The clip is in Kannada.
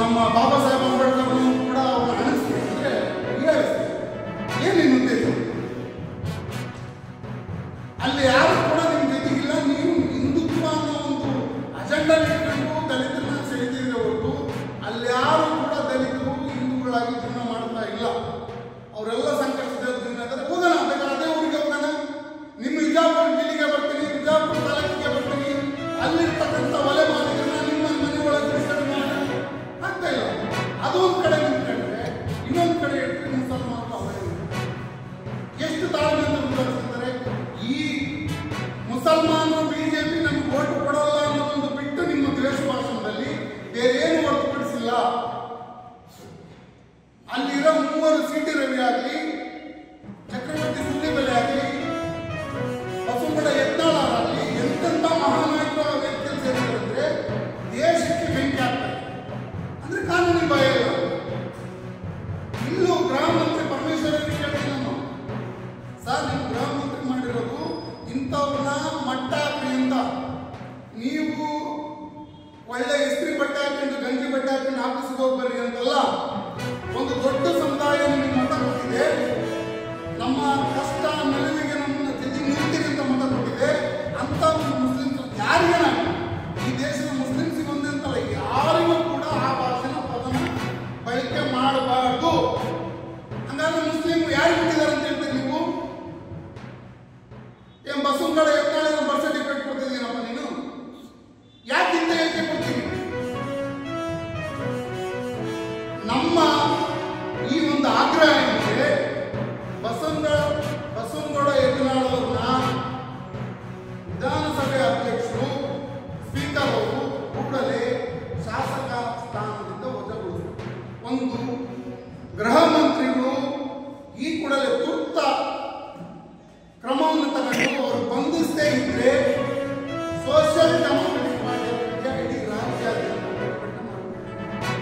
ನಮ್ಮ ಬಾಬಾ ಸಾಹೇಬ್ ಅಂಬೇಡ್ಕರ್ ಕೂಡ ಅವ್ರನ್ನ ಅಣಿಸ್ತಿದ್ರೆ ಹೀಯಾಳಿಸ್ತಾರೆ ಏನು ನಿನ್ನ ಉದ್ದೇಶ ಅಲ್ಲಿ ಯಾರು ಕೂಡ ನಿಮ್ಮ ಜೊತೆಗಿಲ್ಲ ನೀವು ಹಿಂದುತ್ವ ಅನ್ನೋ ಒಂದು ಅಜೆಂಡಾ ಇಟ್ಕೊಂಡು ದಲಿತರನ್ನ ಸೆಳೆದಿದ್ರೆ ಹೊರತು ಅಲ್ಲಿ ಯಾರು ಕೂಡ ದಲಿತರು ಹಿಂದೂಗಳಾಗಿ ಜೀವನ ಮಾಡ್ತಾ ಇಲ್ಲ ಅವರೆಲ್ಲ ಸಂಕಷ್ಟದ ಜೀವನ ಇದ್ದಾರೆ ಹೋಗೋಣ ಬೇಕಾದ್ರೆ ಅದೇ ಊರಿಗೆ ಹೋಗೋಣ ನಿಮ್ಮ ವಿಜಾಪುರ ಜಿಲ್ಲೆಗೆ ಬರ್ತೀನಿ ವಿಜಾಪುರ ತಾಲೂಕಿಗೆ ಬರ್ತೀನಿ ಅಲ್ಲಿರ್ತಕ್ಕಂಥ ಒಲೆ ಮಾಲೀಕರನ್ನ ನಿಮ್ಮ ಮನೆ ಒಳಗೆ ಬಿಡಿಸ್ಕೊಂಡು ಮಾಡೋಣ ಆಗ್ತಾ ಇಲ್ಲ ಅದೊಂದು ಕಡೆ ನಿಂತ್ಕೊಂಡ್ರೆ ಇನ್ನೊಂದು ಕಡೆ ಇಟ್ಟರೆ ಮುಸಲ್ಮಾನರು ಅವರೇ ಎಷ್ಟು ತಾಳ್ಮೆಯಿಂದ ಮುಂದುವರಿಸಿದ್ದಾರೆ ಈ ಮುಸಲ್ಮಾನರು ಬಿಜೆಪಿ ನಮ್ಗೆ ಓಟ್ ಕೊಡಲ್ಲ ಅನ್ನೋದೊಂದು ಬಿಟ್ಟು ನಿಮ್ಮ ದ್ವೇಷ ಭಾಷಣದಲ್ಲಿ ಬೇರೆ ಏನು ಹೊರತುಪಡಿಸಿಲ್ಲ ಅಲ್ಲಿರೋ ಮೂವರು ಸಿಟಿ ರವಿ ಆಗಲಿ ಚಕ್ರವರ್ತಿ ಸುದ್ದಿಬೆಲೆ ಆಗಲಿ ಬಸವಗಡ ಯತ್ನಾಳ ಆಗಲಿ ಎಂತೆಂಥ ಮಹಾನಾಯಕರ ವ್ಯಕ್ತಿಗಳು ಸೇರಿದ್ರೆ ದೇಶಕ್ಕೆ ಬೆಂಕಿ ಆಗ್ತದೆ ಅಂದ್ರೆ ಕಾನೂನಿನ ಭಯ ಇಲ್ಲ ಇಲ್ಲೂ ಗೃಹ ಮಂತ್ರಿ ಪರಮೇಶ್ವರರಿಗೆ ಕೇಳ್ತೀನಿ ನಾನು ಸರ್ ನೀವು ಗೃಹ ಮಂತ್ರಿ ಮಾಡಿರೋದು ಇಂಥವ್ರನ್ನ ಮಟ್ಟ ಹಾಕ್ರಿ ಅಂತ ನೀವು ಒಳ್ಳೆ ಇಸ್ತ್ರಿ ಬಟ್ಟೆ ಹಾಕೊಂಡು ಗಂಜಿ ಬಟ್ಟೆ ಹಾಕೊಂಡು ಆಫೀಸ್ಗೆ ಹೋಗಿ ಬರ್ರಿ ಅಂತಲ್ಲ ಒಂದು ದೊಡ್ಡ ಸಮುದಾಯ ನಿಮಗೆ ಮತ ಕೊಟ್ಟಿದೆ ನಮ್ಮ ಕಷ್ಟ ನಿಲುವಿಗೆ ನಮ್ಮನ್ನ ಜೊತೆ ನಿಲ್ತೀರಿ ಅಂತ ಮತ ಕೊಟ್ಟಿದೆ ಅಂತ ಒಂದು ಮುಸ್ಲಿಮ್ಸ್ ಯಾರಿಗೇನ ಈ ದೇಶದ ಮುಸ್ಲಿಮ್ಸಿಗೆ ಒಂದೇ ಅಂತಲ್ಲ ಯಾರಿಗೂ ಕೂಡ ಆ ಭಾಷೆನ ಪದನ ಬಳಕೆ ಮಾಡಬಾರ್ದು ಹಂಗಾದ್ರೆ ಮುಸ್ಲಿಂ ಯಾರು ಬಿಟ್ಟಿದ್ದಾರೆ ಅಂತ ಹೇಳ್ತೀರಿ ನೀವು ಏನ್ ಬಸವನಗಡ ಎತ್ತಾಳೆ ಬರ್ತ್ ಸರ್ಟಿಫಿಕೇಟ್ ಕೊಡ್ತಿದ್ದೀನಪ್ಪ ನೀನು ಯಾಕೆ ಇಂತ ಹೇಳಿಕೆ ಕೊಡ್ತೀನಿ ನಮ್ಮ ಈ ಒಂದು ಆಗ್ರಹ ಏನಿದೆ ಬಸವನಗಡ ಬಸವನಗೌಡ ಯತ್ನಾಳವ್ರನ್ನ ವಿಧಾನಸಭೆ ಅಧ್ಯಕ್ಷರು ಸ್ಪೀಕರ್ ಅವರು ಕೂಡಲೇ ಶಾಸಕ ಸ್ಥಾನದಿಂದ ವಜಾಗೊಳಿಸಿದರು ಒಂದು ಗೃಹ ಮಂತ್ರಿಗಳು ಈ ಕೂಡಲೇ ತುರ್ತ